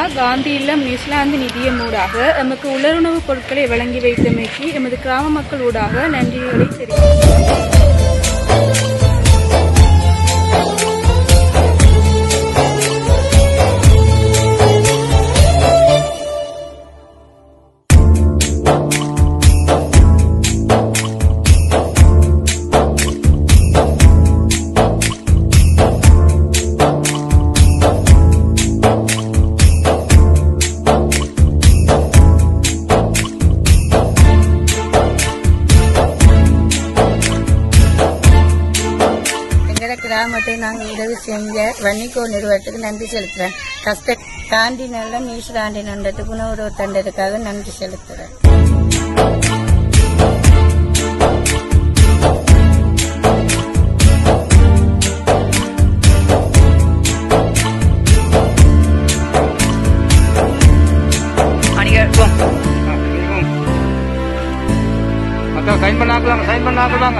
காந்தி இல்லம் நியூசிலாந்து நிதியம் ஊடாக எமக்கு உலருணவுப் பொருட்களை வழங்கி வைத்தமைக்கு எமது கிராம மக்கள் ஊடாக நன்றிகளை தெரிவிக்கிறேன் எங்களோட கிராமத்தை நாங்கள் உதவி செஞ்ச வன்னிக்கோ நிறுவனத்துக்கு நன்றி செலுத்துறேன் கஷ்ட காந்தி நல்ல நியூசிலாந்து நன்றத்துக்கு உணவு தண்டதுக்காக நன்றி செலுத்துறேன் அக்கா சைன் பண்ணாக்கலாங்க சைன் பண்ணாக்கலாங்க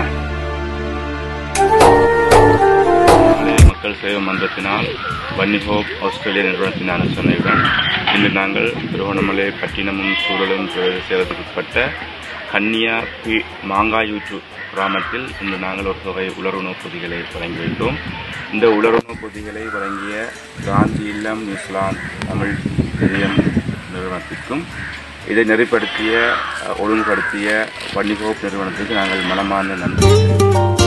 மலைய மக்கள் சேவை மன்றத்தினால் வன்னி ஹோப் ஆஸ்திரேலிய நிறுவனத்தின் அனுசரணையுடன் இன்று நாங்கள் திருவண்ணாமலை பட்டினமும் சூழலும் சேலத்துக்கு உட்பட்ட கன்னியா பி மாங்காயூற்று கிராமத்தில் இன்று நாங்கள் ஒரு தொகை உலருணவு பொதிகளை வழங்கி வைத்தோம் இந்த உலருணவு பொதிகளை வழங்கிய காந்தி இல்லம் நியூசிலாந்து தமிழ் நிதியம் நிறுவனத்திற்கும் இதை நெறிப்படுத்திய அஹ், ஒழுங்குபடுத்திய வன்னிகோப் நிறுவனத்துக்கு நாங்கள் மனமார்ந்த நன்றி